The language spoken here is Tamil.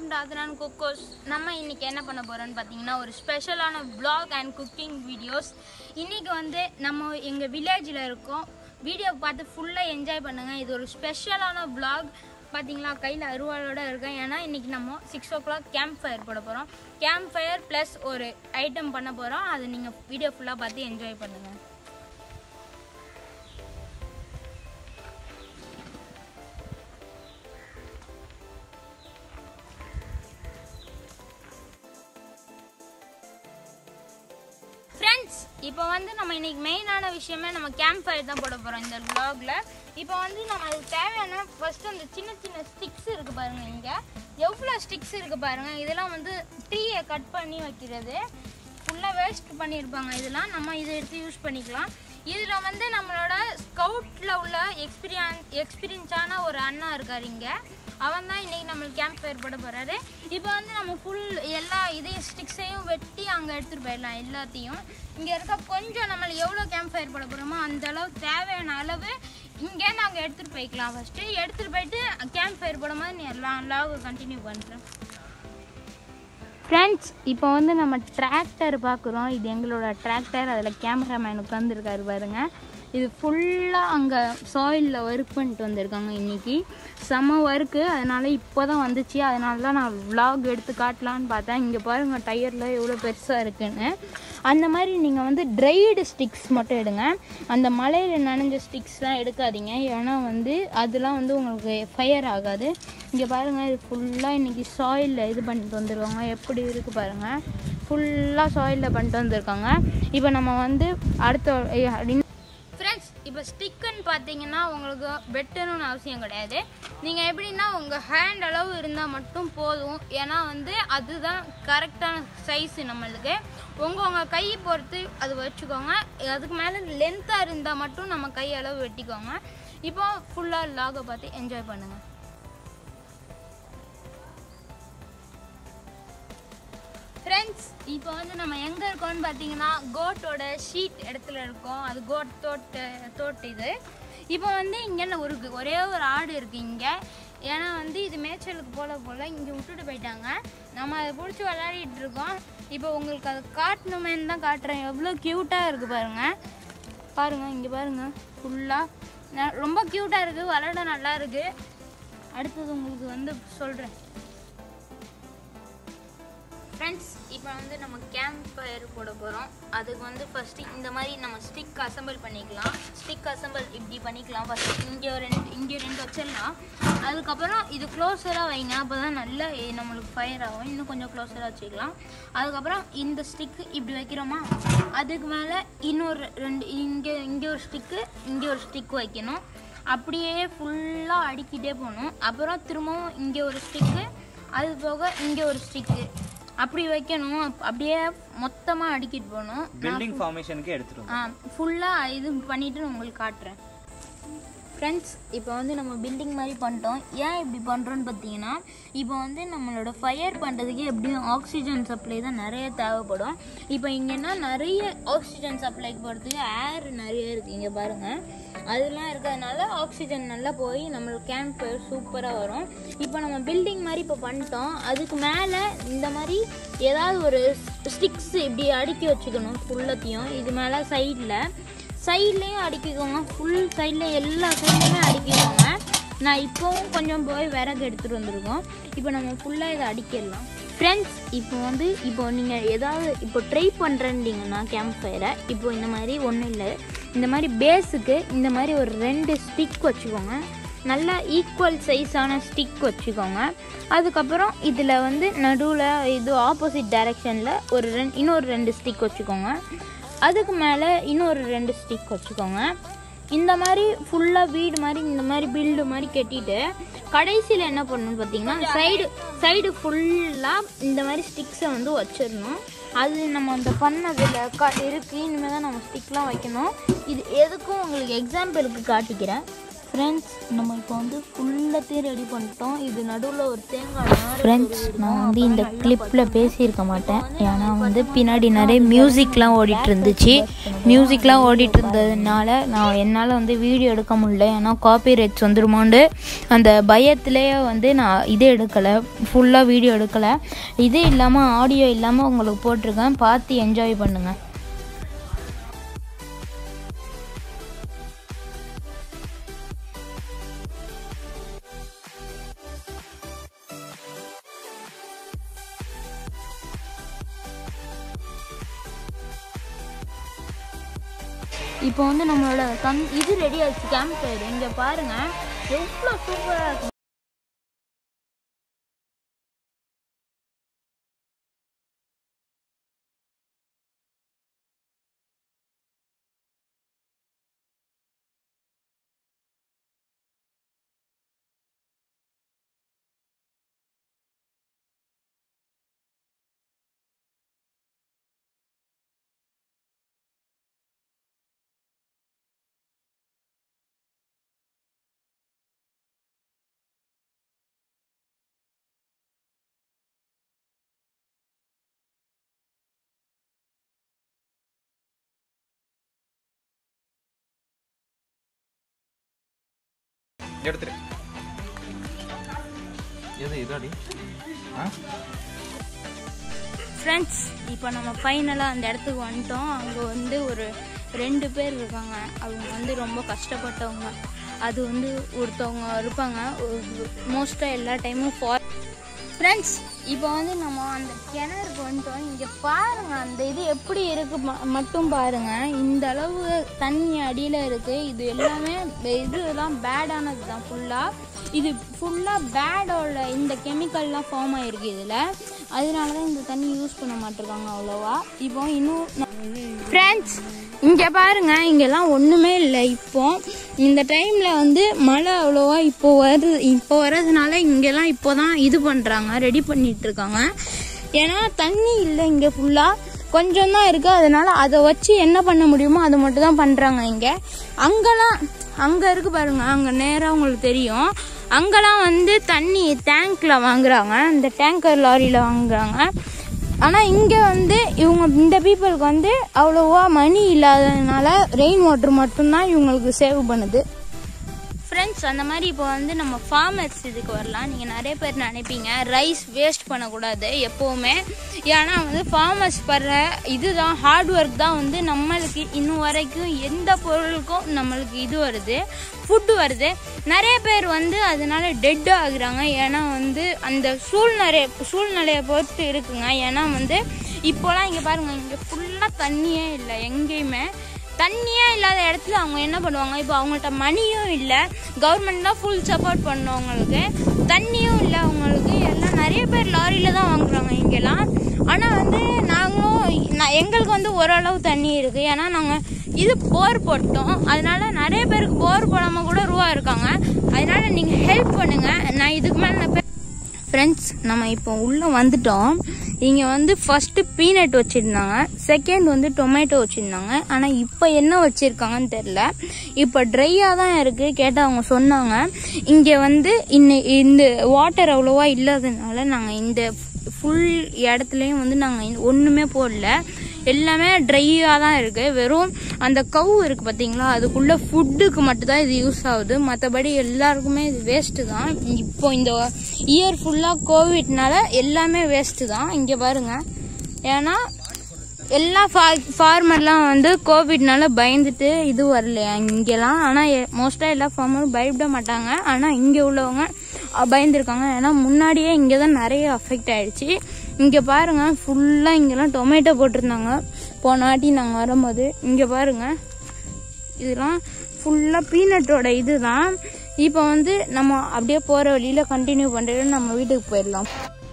டு அதனான் குக்கோஸ் நம்ம இன்னைக்கு என்ன பண்ண போறோம்னு பார்த்தீங்கன்னா ஒரு ஸ்பெஷலான vlog அண்ட் குக்கிங் வீடியோஸ் இன்னைக்கு வந்து நம்ம எங்கள் வில்லேஜில் இருக்கோம் வீடியோ பார்த்து ஃபுல்லாக என்ஜாய் பண்ணுங்க இது ஒரு ஸ்பெஷலான vlog பார்த்தீங்களா கையில் அருவாளோட இருக்கேன் ஏன்னா இன்னைக்கு நம்ம six o'clock campfire போட போகிறோம் கேம்ப் ஃபயர் ப்ளஸ் ஒரு ஐட்டம் பண்ண போகிறோம் அதை நீங்கள் வீடியோ ஃபுல்லாக பார்த்து என்ஜாய் பண்ணுங்கள் ஃப்ரெண்ட்ஸ் இப்போ வந்து நம்ம இன்னைக்கு மெயினான விஷயமே நம்ம கேம்ப் ஃபயர் தான் போட போகிறோம் இந்த vlogல இப்போ வந்து நம்ம அதுக்கு தேவையான ஃபர்ஸ்ட் அந்த சின்ன சின்ன ஸ்டிக்ஸ் இருக்கு பாருங்க இங்கே எவ்வளோ ஸ்டிக்ஸ் இருக்கு பாருங்க இதெல்லாம் வந்து டீயை கட் பண்ணி வைக்கிறது ஃபுல்லாக வேஸ்ட் பண்ணியிருப்பாங்க இதெல்லாம் நம்ம இதை எடுத்து யூஸ் பண்ணிக்கலாம் இதில் வந்து நம்மளோட ஸ்கவுட்டில் உள்ள எக்ஸ்பீரியன்ஸ் எக்ஸ்பீரியன்ஸான ஒரு அண்ணா இருக்கார் இங்கே அவன் தான் இன்னைக்கு நம்மளுக்கு கேம்ப் ஃபயர் போட போகிறாரு இப்போ வந்து நம்ம ஃபுல் எல்லா இதையும் ஸ்டிக்ஸையும் வெட்டி அங்கே எடுத்துகிட்டு போயிடலாம் எல்லாத்தையும் இங்கே இருக்க கொஞ்சம் நம்ம எவ்வளோ கேம்ப் ஃபயர் போட போகிறோமோ அந்த அளவு தேவையான அளவு இங்கே நாங்கள் எடுத்துகிட்டு போய்க்கலாம் ஃபஸ்ட்டு எடுத்துகிட்டு போயிட்டு கேம்ப் ஃபயர் போடும்போது நீ எல்லாம் லாக கண்டினியூ பண்ணுறேன் ஃப்ரெண்ட்ஸ் இப்போ வந்து நம்ம டிராக்டர் பார்க்குறோம் இது எங்களோட டிராக்டர் அதில் கேமராமேன் உட்காந்துருக்காரு பாருங்க இது ஃபுல்லாக அங்கே சாயிலில் ஒர்க் பண்ணிட்டு வந்திருக்காங்க இன்றைக்கி செம்ம ஒர்க்கு அதனால் இப்போ தான் வந்துச்சு அதனால தான் நான் vlog எடுத்து காட்டலான்னு பார்த்தேன் இங்கே பாருங்கள் டயரில் எவ்வளோ பெருசாக இருக்குன்னு அந்த மாதிரி நீங்கள் வந்து ட்ரைடு ஸ்டிக்ஸ் மட்டும் எடுங்க அந்த மலையில் நனைஞ்ச ஸ்டிக்ஸ்லாம் எடுக்காதீங்க ஏன்னா வந்து அதெல்லாம் வந்து உங்களுக்கு ஃபயர் ஆகாது இங்கே பாருங்கள் இது ஃபுல்லாக இன்றைக்கி சாயிலில் இது பண்ணிட்டு வந்துருக்காங்க எப்படி இருக்குது பாருங்கள் ஃபுல்லாக சாயிலில் பண்ணிட்டு வந்திருக்காங்க இப்போ நம்ம வந்து அடுத்த ஃப்ரெண்ட்ஸ் இப்போ ஸ்டிக்குன்னு பார்த்தீங்கன்னா உங்களுக்கு வெட்டணும்னு அவசியம் கிடையாது நீங்கள் எப்படின்னா உங்கள் ஹேண்ட் அளவு இருந்தால் மட்டும் போதும் ஏன்னா வந்து அதுதான் கரெக்டான சைஸு நம்மளுக்கு உங்கள் உங்கள் கையை பொறுத்து அது வச்சுக்கோங்க அதுக்கு மேலே லென்த்தாக இருந்தால் மட்டும் நம்ம கை அளவு வெட்டிக்கோங்க இப்போ ஃபுல்லாக லாகை பார்த்து என்ஜாய் பண்ணுங்கள் ஃப்ரெண்ட்ஸ் இப்போ வந்து நம்ம எங்கே இருக்கோம்னு பார்த்தீங்கன்னா கோட்டோட ஷீட் இடத்துல இருக்கோம் அது கோட் தோட்டு தோட்டு இது இப்போ வந்து இங்கே ஒரு ஒரே ஒரு ஆடு இருக்குது இங்கே ஏன்னா வந்து இது மேய்ச்சலுக்கு போல போல் இங்கே விட்டுட்டு போயிட்டாங்க நம்ம அதை பிடிச்சி விளையாடிட்டு இருக்கோம் இப்போ உங்களுக்கு அதை காட்டணுமேன்னு தான் காட்டுறேன் எவ்வளோ க்யூட்டாக இருக்குது பாருங்கள் பாருங்கள் இங்கே பாருங்கள் ஃபுல்லாக ரொம்ப க்யூட்டாக இருக்குது விளையாட நல்லா இருக்குது அடுத்தது உங்களுக்கு வந்து சொல்கிறேன் ஃப்ரெண்ட்ஸ் இப்போ வந்து நம்ம கேம்ப் ஃபயர் போட போகிறோம் அதுக்கு வந்து ஃபஸ்ட்டு இந்த மாதிரி நம்ம ஸ்டிக் அசம்பிள் பண்ணிக்கலாம் ஸ்டிக் அசம்பிள் இப்படி பண்ணிக்கலாம் ஃபஸ்ட்டு இங்கே ஒரு ரெண்டு இங்கே ரெண்டு வச்சிடலாம் அதுக்கப்புறம் இது க்ளோஸராக வைங்க அப்போ தான் நல்லா எ- நம்மளுக்கு ஃபயர் ஆகும் இன்னும் கொஞ்சம் க்ளோஸராக வச்சுக்கலாம் அதுக்கப்புறம் இந்த ஸ்டிக்கு இப்படி வைக்கிறோமா அதுக்கு மேலே இன்னொரு ரெண்டு இங்கே இங்கே ஒரு ஸ்டிக்கு இங்கே ஒரு ஸ்டிக் வைக்கணும் அப்படியே ஃபுல்லாக அடுக்கிட்டே போகணும் அப்புறம் திரும்பவும் இங்கே ஒரு ஸ்டிக்கு அது போக இங்கே ஒரு ஸ்டிக்கு அப்படி வைக்கணும் அப்- அப்படியே மொத்தமாக அடுக்கிட்டு போகணும் பில்டிங் ஃபார்மேஷனுக்கு எடுத்துட்டு ஆ ஃபுல்லாக இது பண்ணிவிட்டு நான் உங்களுக்கு காட்டுறேன் ஃப்ரெண்ட்ஸ் இப்போ வந்து நம்ம பில்டிங் மாதிரி பண்ணிட்டோம் ஏன் இப்படி பண்ணுறோன்னு பார்த்தீங்கன்னா இப்போ வந்து நம்மளோட ஃபயர் பண்ணுறதுக்கு எப்படியும் ஆக்சிஜன் சப்ளை தான் நிறைய தேவைப்படும் இப்போ இங்கன்னா நிறைய ஆக்சிஜன் சப்ளை போகிறதுக்கு ஏர் நிறைய இருக்குது இங்கே பாருங்கள் அதெல்லாம் இருக்கிறதுனால ஆக்சிஜன் நல்லா போய் நம்மளுக்கு கேம்ப் சூப்பராக வரும் இப்போ நம்ம பில்டிங் மாதிரி இப்போ பண்ணிட்டோம் அதுக்கு மேலே இந்த மாதிரி ஏதாவது ஒரு ஸ்டிக்ஸ் இப்படி அடுக்கி வச்சுக்கணும் ஃபுல்லத்தையும் இது மேலே சைடில் சைட்லேயும் அடுக்கிக்கோங்க ஃபுல் சைடில் எல்லா சைட்லையுமே அடுக்கிக்கோங்க நான் இப்போவும் கொஞ்சம் போய் விறகு எடுத்துகிட்டு வந்திருக்கோம் இப்போ நம்ம ஃபுல்லாக இதை அடிக்கிடலாம் ஃப்ரெண்ட்ஸ் இப்போ வந்து இப்போ நீங்கள் ஏதாவது இப்போ ட்ரை பண்ணுறேன்டிங்கன்னா கேம்ப் ஃபயரை இப்போ இந்த மாதிரி ஒன்றும் இல்லை இந்த மாதிரி பேஸுக்கு இந்த மாதிரி ஒரு ரெண்டு ஸ்டிக் வச்சுக்கோங்க நல்லா ஈக்குவல் சைஸான ஸ்டிக் வச்சுக்கோங்க அதுக்கப்புறம் இதில் வந்து நடுவில் இது ஆப்போசிட் டைரெக்ஷனில் ஒரு ரெண் இன்னொரு ரெண்டு ஸ்டிக் வச்சுக்கோங்க அதுக்கு மேலே இன்னொரு ரெண்டு ஸ்டிக் வச்சுக்கோங்க இந்த மாதிரி ஃபுல்லாக வீடு மாதிரி இந்த மாதிரி பில்டு மாதிரி கட்டிட்டு கடைசியில் என்ன பண்ணணும்னு பார்த்தீங்கன்னா சைடு சைடு ஃபுல்லாக இந்த மாதிரி ஸ்டிக்ஸை வந்து வச்சிடணும் அது நம்ம அந்த பண்ணதில் க இருக்குது இனிமேல் தான் நம்ம ஸ்டிக்லாம் வைக்கணும் இது எதுக்கும் உங்களுக்கு எக்ஸாம்பிளுக்கு காட்டிக்கிறேன் ஃப்ரெண்ட்ஸ் நம்ம இப்போ வந்து ஃபுல்லத்தையும் ரெடி பண்ணிட்டோம் இது நடுவில் ஒரு தேங்காய் ஃப்ரெண்ட்ஸ் நான் வந்து இந்த கிளிப்பில் பேசியிருக்க மாட்டேன் ஏன்னா வந்து பின்னாடி நிறைய மியூசிக்லாம் ஓடிட்டு இருந்துச்சு மியூசிக்லாம் ஓடிட்டு இருந்ததுனால நான் என்னால் வந்து வீடியோ எடுக்க முடியல ஏன்னா காப்பிரைட்ஸ் வந்துருமோண்டு அந்த பயத்திலேயே வந்து நான் இது எடுக்கலை ஃபுல்லாக வீடியோ எடுக்கலை இது இல்லாமல் ஆடியோ இல்லாமல் உங்களுக்கு போட்டிருக்கேன் பார்த்து என்ஜாய் பண்ணுங்கள் இப்போ வந்து நம்மளோட தன் இது ரெடி ஆச்சு கேம்ப் ஃபயர் இங்கே பாருங்க எவ்வளோ சூப்பராக இருக்கு எடுத்துரு எது இதாடி ஆ ஃப்ரெண்ட்ஸ் இப்போ நம்ம ஃபைனலாக அந்த இடத்துக்கு வந்துட்டோம் அங்கே வந்து ஒரு ரெண்டு பேர் இருக்காங்க அவங்க வந்து ரொம்ப கஷ்டப்பட்டவங்க அது வந்து ஒருத்தவங்க இருப்பாங்க மோஸ்ட்டாக எல்லா டைமும் ஃபார் ஃப்ரெண்ட்ஸ் இப்போ வந்து நம்ம அந்த கிணறுக்கு வந்துட்டோம் இங்கே பாருங்க அந்த இது எப்படி இருக்கு ம- மட்டும் பாருங்க இந்த அளவு தண்ணி அடியில் இருக்கு இது எல்லாமே இதெல்லாம் பேடானது தான் ஃபுல்லாக இது ஃபுல்லாக பேடோட இந்த கெமிக்கல்லாம் ஃபார்ம் ஆயிருக்கு இதில் அதனால தான் இந்த தண்ணி யூஸ் பண்ண மாட்டிருக்காங்க அவ்வளோவா இப்போ இன்னும் ஃப்ரெண்ட்ஸ் இங்கே பாருங்க இங்கெல்லாம் ஒன்றுமே இல்லை இப்போ இந்த டைமில் வந்து மழை அவ்வளோவா இப்போ வருது இப்போ வர்றதுனால இங்கெல்லாம் இப்போ தான் இது பண்ணுறாங்க ரெடி பண்ணிட்டு இருக்காங்க ஏன்னா தண்ணி இல்லை இங்கே ஃபுல்லாக கொஞ்சம் தான் இருக்குது அதனால அதை வச்சு என்ன பண்ண முடியுமோ அதை மட்டும் தான் பண்ணுறாங்க இங்கே அங்கெல்லாம் அங்கே இருக்கு பாருங்க அங்கே நேராக உங்களுக்கு தெரியும் அங்கெல்லாம் வந்து தண்ணி டேங்க்கில் வாங்குறாங்க இந்த டேங்கர் லாரியில் வாங்குறாங்க ஆனால் இங்கே வந்து இவங்க இந்த பீப்புளுக்கு வந்து அவ்வளோவா மணி இல்லாததுனால ரெயின் வாட்டர் மட்டும்தான் இவங்களுக்கு சேவ் பண்ணுது ஃப்ரெண்ட்ஸ் அந்த மாதிரி இப்போ வந்து நம்ம ஃபார்மர்ஸ் இதுக்கு வரலாம் நீங்கள் நிறைய பேர் நினைப்பீங்க ரைஸ் வேஸ்ட் பண்ணக்கூடாது எப்போவுமே ஏன்னா வந்து ஃபார்மர்ஸ் படுற இதுதான் ஹார்ட் ஒர்க் தான் வந்து நம்மளுக்கு இன்னும் வரைக்கும் எந்த பொருளுக்கும் நம்மளுக்கு இது வருது ஃபுட்டு வருது நிறைய பேர் வந்து அதனால டெட் ஆகுறாங்க ஏன்னா வந்து அந்த சூழ்நிலை சூழ்நிலையை பொறுத்து இருக்குங்க ஏன்னா வந்து இப்போலாம் இங்கே பாருங்க இங்கே ஃபுல்லாக தண்ணியே இல்லை எங்கேயுமே தண்ணியே இல்லாத இடத்துல அவங்க என்ன பண்ணுவாங்க இப்போ அவங்கள்ட்ட மணியும் இல்லை கவர்மெண்ட் தான் ஃபுல் சப்போர்ட் பண்ணவங்களுக்கு தண்ணியும் இல்லை அவங்களுக்கு எல்லாம் நிறைய பேர் லாரியில தான் வாங்குறாங்க இங்கெல்லாம் ஆனால் வந்து நாங்களும் நான் எங்களுக்கு வந்து ஓரளவு தண்ணி இருக்கு ஏன்னா நாங்கள் இது போர் போட்டோம் அதனால நிறைய பேருக்கு போர் போடாமல் கூட ரூபா இருக்காங்க அதனால நீங்கள் ஹெல்ப் பண்ணுங்க நான் இதுக்கு மேலே நான் ஃப்ரெண்ட்ஸ் நம்ம இப்போ உள்ளே வந்துட்டோம் இங்கே வந்து ஃபஸ்ட்டு பீனட் வச்சுருந்தாங்க செகண்ட் வந்து டொமேட்டோ வச்சுருந்தாங்க ஆனால் இப்போ என்ன வச்சுருக்காங்கன்னு தெரில இப்போ ட்ரையாக தான் இருக்குது கேட்டால் அவங்க சொன்னாங்க இங்கே வந்து இன்ன இந்த வாட்டர் அவ்வளோவா இல்லாததுனால நாங்கள் இந்த ஃபுல் இடத்துலையும் வந்து நாங்கள் ஒன்றுமே போடல எல்லாமே ட்ரையாக தான் இருக்குது வெறும் அந்த கவு இருக்குது பார்த்தீங்களா அதுக்குள்ளே ஃபுட்டுக்கு மட்டும்தான் இது யூஸ் ஆகுது மற்றபடி எல்லாருக்குமே இது வேஸ்ட்டு தான் இப்போ இந்த இயர் ஃபுல்லாக கோவிட்னால எல்லாமே வேஸ்ட்டு தான் இங்கே பாருங்க ஏன்னா எல்லா ஃபா ஃபார்மர்லாம் வந்து கோவிட்னால பயந்துட்டு இது வரலையா இங்கெல்லாம் ஆனால் மோஸ்ட்டாக எல்லா ஃபார்மரும் பயப்பட மாட்டாங்க ஆனால் இங்கே உள்ளவங்க அஹ், பயந்துருக்காங்க ஏன்னா முன்னாடியே இங்கே தான் நிறைய அஃபெக்ட் ஆயிடுச்சு இங்கே பாருங்க ஃபுல்லாக இங்கெல்லாம் டொமேட்டோ போட்டிருந்தாங்க போன வாட்டி நாங்கள் வரும்போது இங்கே பாருங்க இதெல்லாம் ஃபுல்லாக பீனட்டோட இது தான் இப்போ வந்து நம்ம அப்படியே போகிற வழியில் கண்டினியூ பண்ணிட்டு நம்ம வீட்டுக்கு போயிடலாம்